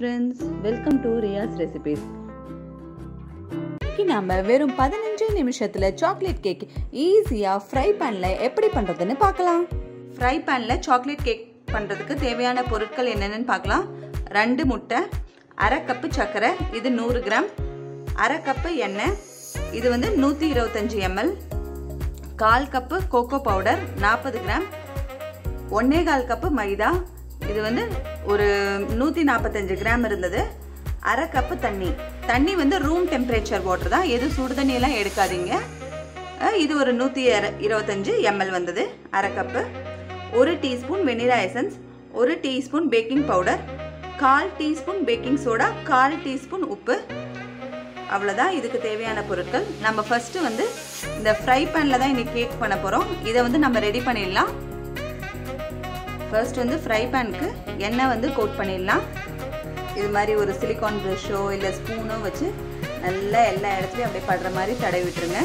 friends welcome to Riya's recipes இன்னைக்கு நம்ம வெறும் பதினஞ்சு நிமிஷத்தில் சாக்லேட் கேக் ஈஸியாக ஃப்ரை பேனில் எப்படி பண்ணுறதுன்னு பார்க்கலாம் ஃப்ரை பேனில் சாக்லேட் கேக் பண்ணுறதுக்கு தேவையான பொருட்கள் என்னென்னு பார்க்கலாம் ரெண்டு முட்டை அரை கப்பு சர்க்கரை இது நூறு கிராம் அரை கப்பு எண்ணெய் இது வந்து நூற்றி இருபத்தஞ்சி எம்எல் கால் கப்பு கோகோ பவுடர் நாற்பது கிராம் ஒன்னே கால் கப்பு மைதா இது வந்து ஒரு நூற்றி நாற்பத்தஞ்சு கிராம் இருந்தது அரை கப்பு தண்ணி தண்ணி வந்து ரூம் டெம்பரேச்சர் வாட்டர் தான் எதுவும் சுடு தண்ணியெல்லாம் எடுக்காதீங்க அஹ் இது ஒரு நூற்றி இருபத்தஞ்சு எம்எல் வந்தது அரை கப்பு ஒரு டீஸ்பூன் வெனிலா எசன்ஸ் ஒரு டீஸ்பூன் பேக்கிங் பவுடர் கால் டீஸ்பூன் பேக்கிங் சோடா கால் டீஸ்பூன் உப்பு அவ்வளோதான் இதுக்கு தேவையான பொருட்கள் நம்ம ஃபஸ்ட்டு வந்து இந்த ஃப்ரை பேனில் தான் இன்னைக்கு கேக் பண்ண போகிறோம் இதை வந்து நம்ம ரெடி பண்ணிடலாம் ஃபர்ஸ்ட் வந்து ஃப்ரை பேனுக்கு எண்ணெய் வந்து கோட் பண்ணிடலாம் இது மாதிரி ஒரு சிலிக்கான் ப்ரஷோ இல்லை ஸ்பூனோ வச்சு நல்லா எல்லா இடத்துலையும் அப்படியே படுற மாதிரி தடவி விட்டுருங்க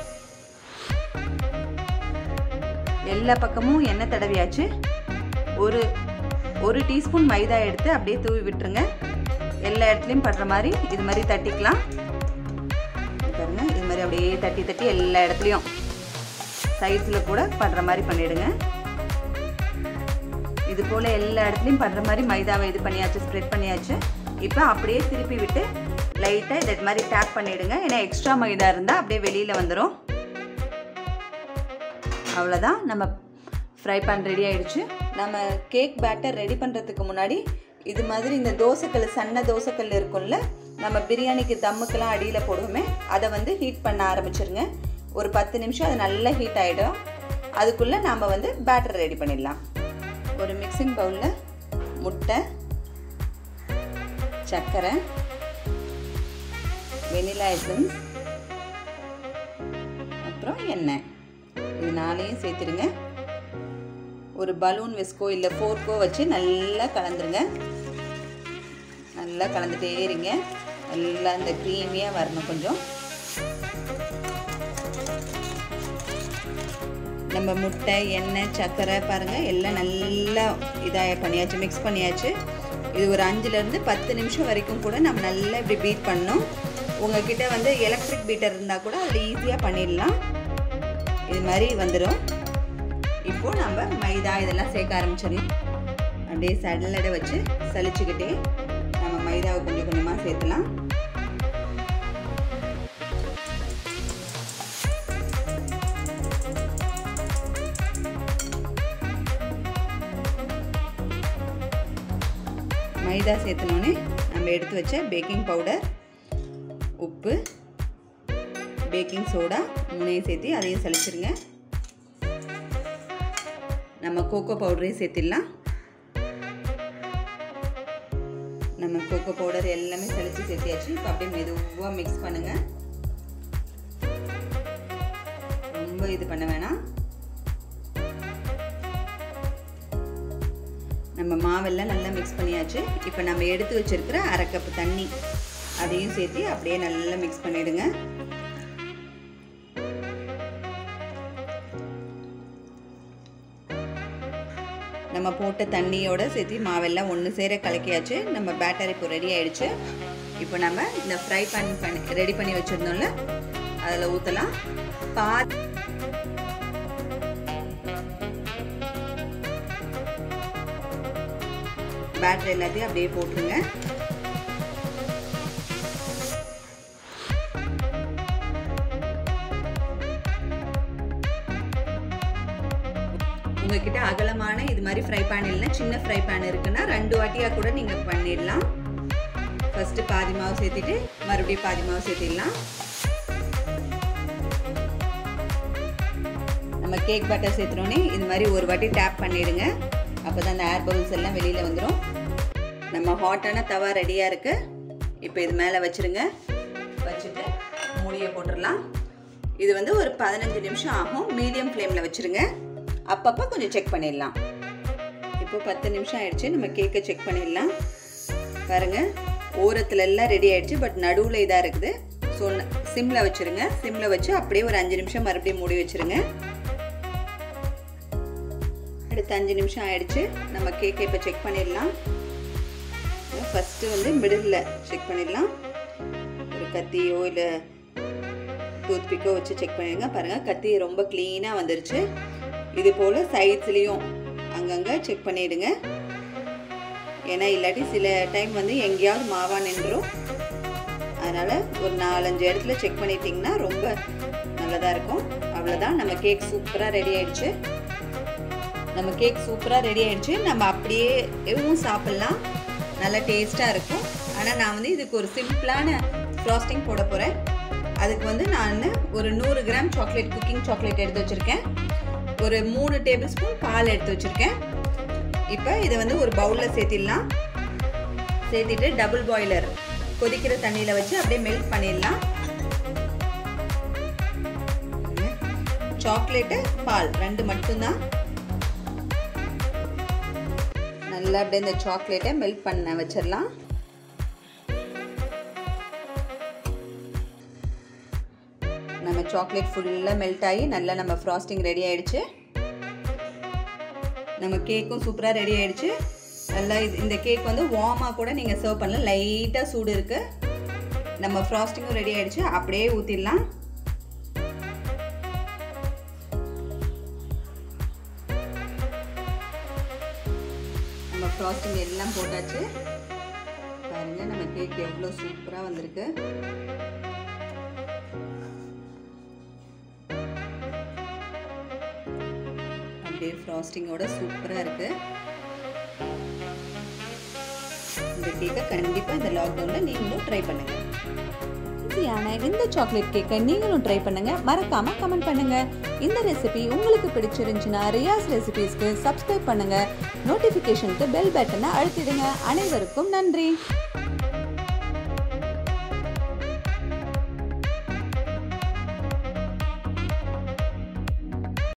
எல்லா பக்கமும் எண்ணெய் தடவியாச்சு ஒரு ஒரு டீஸ்பூன் மைதா எடுத்து அப்படியே தூவி விட்டுருங்க எல்லா இடத்துலையும் படுற மாதிரி இது மாதிரி தட்டிக்கலாம் பாருங்க இது மாதிரி அப்படியே தட்டி தட்டி எல்லா இடத்துலையும் சைஸில் கூட படுற மாதிரி பண்ணிவிடுங்க இது போல் எல்லா இடத்துலையும் படுற மாதிரி மைதாவை இது பண்ணியாச்சு ஸ்ப்ரெட் பண்ணியாச்சு இப்போ அப்படியே திருப்பி விட்டு லைட்டாக இது மாதிரி டேப் பண்ணிவிடுங்க ஏன்னா எக்ஸ்ட்ரா மைதா இருந்தால் அப்படியே வெளியில் வந்துடும் அவ்வளோதான் நம்ம ஃப்ரை பேன் ரெடி ஆயிடுச்சு நம்ம கேக் பேட்டர் ரெடி பண்ணுறதுக்கு முன்னாடி இது மாதிரி இந்த தோசைக்கல் சன்ன தோசைக்கல் இருக்கும்ல நம்ம பிரியாணிக்கு தம்முக்கெல்லாம் அடியில் போடுவோமே அதை வந்து ஹீட் பண்ண ஆரம்பிச்சிருங்க ஒரு பத்து நிமிஷம் அது நல்லா ஹீட் ஆகிடும் அதுக்குள்ளே நாம் வந்து பேட்டர் ரெடி பண்ணிடலாம் ஒரு மிக்சிங் பவுலில் முட்டை சர்க்கரை வெனிலா எசன்ஸ் அப்புறம் எண்ணெய் இது நாளையும் சேர்த்துடுங்க ஒரு பலூன் விஸ்கோ இல்லை ஃபோர்க்கோ வச்சு நல்லா கலந்துருங்க நல்லா கலந்துட்டே இருங்க நல்லா இந்த க்ரீமியாக வரணும் கொஞ்சம் நம்ம முட்டை எண்ணெய் சர்க்கரை பாருங்கள் எல்லாம் நல்லா இதாக பண்ணியாச்சு மிக்ஸ் பண்ணியாச்சு இது ஒரு அஞ்சுலேருந்து பத்து நிமிஷம் வரைக்கும் கூட நம்ம நல்லா இப்படி பீட் பண்ணணும் உங்ககிட்ட வந்து எலக்ட்ரிக் பீட்டர் இருந்தால் கூட அதில் ஈஸியாக பண்ணிடலாம் இது மாதிரி வந்துடும் இப்போது நம்ம மைதா இதெல்லாம் சேர்க்க ஆரம்பிச்சிடலாம் அப்படியே சடலடை வச்சு சலிச்சுக்கிட்டே நம்ம மைதாவை கொஞ்சம் கொஞ்சமாக சேர்த்துலாம் மைதா சேர்த்தனோடனே நம்ம எடுத்து வச்ச பேக்கிங் பவுடர் உப்பு பேக்கிங் சோடா மூணையும் சேர்த்து அதையும் சளிச்சிருங்க நம்ம கோகோ பவுடரையும் சேர்த்திடலாம் நம்ம கோகோ பவுடர் எல்லாமே சளிச்சு சேர்த்தியாச்சு இப்போ அப்படியே மெதுவாக மிக்ஸ் பண்ணுங்கள் ரொம்ப இது பண்ண வேணாம் நம்ம மாவெல்லாம் நல்லா மிக்ஸ் பண்ணியாச்சு இப்போ நம்ம எடுத்து வச்சிருக்கிற அரை கப்பு தண்ணி அதையும் சேர்த்து அப்படியே நல்லா மிக்ஸ் பண்ணிடுங்க நம்ம போட்ட தண்ணியோட சேர்த்து மாவெல்லாம் ஒன்று சேர கலக்கியாச்சு நம்ம பேட்டர் இப்போ ரெடி ஆயிடுச்சு இப்போ நம்ம இந்த ஃப்ரை பேன் பண்ணி ரெடி பண்ணி வச்சுருந்தோம்ல அதில் ஊற்றலாம் பா பேட்டரி எல்லாத்தையும் அப்படியே போட்டுருங்க உங்ககிட்ட அகலமான இது மாதிரி ஃப்ரை பேன் இல்லைன்னா சின்ன ஃப்ரை பேன் இருக்குன்னா ரெண்டு வாட்டியாக கூட நீங்கள் பண்ணிடலாம் ஃபஸ்ட்டு பாதி மாவு சேர்த்துட்டு மறுபடியும் பாதி மாவு சேர்த்திடலாம் நம்ம கேக் பட்டர் சேர்த்துனோடனே இது மாதிரி ஒரு வாட்டி டேப் பண்ணிடுங்க அப்போ தான் அந்த ஏர் பவுல்ஸ் எல்லாம் வெளியில் வந்துடும் நம்ம ஹாட்டான தவா ரெடியாக இருக்குது இப்போ இது மேலே வச்சுருங்க வச்சுட்டு மூடியை போட்டுடலாம் இது வந்து ஒரு பதினஞ்சு நிமிஷம் ஆகும் மீடியம் ஃப்ளேமில் வச்சுருங்க அப்பப்போ கொஞ்சம் செக் பண்ணிடலாம் இப்போ பத்து நிமிஷம் ஆயிடுச்சு நம்ம கேக்கை செக் பண்ணிடலாம் பாருங்கள் ஓரத்துல எல்லாம் ரெடி ஆயிடுச்சு பட் நடுவில் இதாக இருக்குது ஸோ சிம்மில் வச்சுருங்க சிம்மில் வச்சு அப்படியே ஒரு அஞ்சு நிமிஷம் மறுபடியும் மூடி வச்சுருங்க அடுத்து அஞ்சு நிமிஷம் ஆயிடுச்சு நம்ம கேக்கை இப்போ செக் பண்ணிடலாம் ஃபஸ்ட்டு வந்து மிடில் செக் பண்ணிடலாம் ஒரு கத்தியோ இல்லை டூத் பிக்கோ வச்சு செக் பண்ணிடுங்க பாருங்கள் கத்தி ரொம்ப க்ளீனாக வந்துருச்சு இது போல் சைட்ஸ்லேயும் அங்கங்கே செக் பண்ணிவிடுங்க ஏன்னா இல்லாட்டி சில டைம் வந்து எங்கேயாவது மாவா நின்றும் அதனால் ஒரு நாலஞ்சு இடத்துல செக் பண்ணிட்டிங்கன்னா ரொம்ப நல்லதாக இருக்கும் அவ்வளோதான் நம்ம கேக் சூப்பராக ரெடி ஆயிடுச்சு நம்ம கேக் சூப்பராக ரெடி ஆயிடுச்சு நம்ம அப்படியே எவும் சாப்பிட்லாம் நல்லா டேஸ்ட்டாக இருக்கும் ஆனால் நான் வந்து இதுக்கு ஒரு சிம்பிளான ஃப்ராஸ்டிங் போட போகிறேன் அதுக்கு வந்து நான் ஒரு நூறு கிராம் சாக்லேட் குக்கிங் சாக்லேட் எடுத்து வச்சுருக்கேன் ஒரு மூணு டேபிள் ஸ்பூன் பால் எடுத்து வச்சுருக்கேன் இப்போ இதை வந்து ஒரு பவுலில் சேர்த்திடலாம் சேர்த்திட்டு டபுள் பாய்லர் கொதிக்கிற தண்ணியில் வச்சு அப்படியே மெல்ட் பண்ணிடலாம் சாக்லேட்டு பால் ரெண்டு மட்டும்தான் நல்லா அப்படியே இந்த சாக்லேட்டை மெல்ட் பண்ண வச்சிடலாம் நம்ம சாக்லேட் ஃபுல்லாக மெல்ட் ஆகி நல்லா நம்ம ஃப்ராஸ்டிங் ரெடி ஆயிடுச்சு நம்ம கேக்கும் சூப்பராக ரெடி ஆயிடுச்சு நல்லா இது இந்த கேக் வந்து வார்மாக கூட நீங்கள் சர்வ் பண்ணலாம் லைட்டாக சூடு இருக்குது நம்ம ஃப்ராஸ்டிங்கும் ரெடி ஆயிடுச்சு அப்படியே ஊற்றிடலாம் நம்ம ஃப்ராஸ்டிங் எல்லாம் போட்டாச்சு பாருங்க நம்ம கேக் எவ்வளோ சூப்பராக வந்திருக்கு அப்படியே ஃப்ராஸ்டிங்கோட சூப்பராக இருக்குது இந்த கேக்கை கண்டிப்பாக இந்த லாக்டவுனில் நீங்களும் ட்ரை பண்ணுங்கள் ஈஸியான இந்த சாக்லேட் கேக்கை நீங்களும் ட்ரை பண்ணுங்க மறக்காம கமெண்ட் பண்ணுங்க இந்த ரெசிபி உங்களுக்கு பிடிச்சிருந்துச்சுன்னா ரியாஸ் ரெசிபிஸ்க்கு சப்ஸ்கிரைப் பண்ணுங்க நோட்டிஃபிகேஷனுக்கு பெல் பட்டனை அழுத்திடுங்க அனைவருக்கும் நன்றி